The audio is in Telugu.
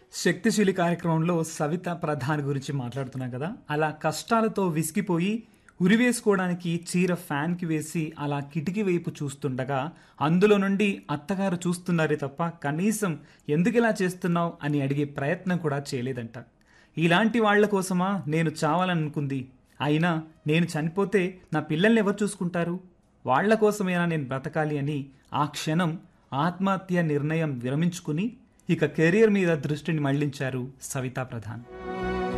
శక్తిశీలి కార్యక్రమంలో సవిత ప్రధాన్ గురించి మాట్లాడుతున్నాం కదా అలా కష్టాలతో విసిగిపోయి ఉరివేసుకోవడానికి చీర ఫ్యాన్కి వేసి అలా కిటికీ వైపు చూస్తుండగా అందులో నుండి అత్తగారు చూస్తున్నారే తప్ప కనీసం ఎందుకు ఇలా చేస్తున్నావు అని అడిగే ప్రయత్నం కూడా చేయలేదంట ఇలాంటి వాళ్ల కోసమా నేను చావాలనుకుంది అయినా నేను చనిపోతే నా పిల్లల్ని ఎవరు చూసుకుంటారు వాళ్ల కోసమైనా నేను బ్రతకాలి అని ఆ క్షణం ఆత్మహత్య నిర్ణయం విరమించుకుని ఇక కెరీర్ మీద దృష్టిని మళ్లించారు సవితా ప్రధాన్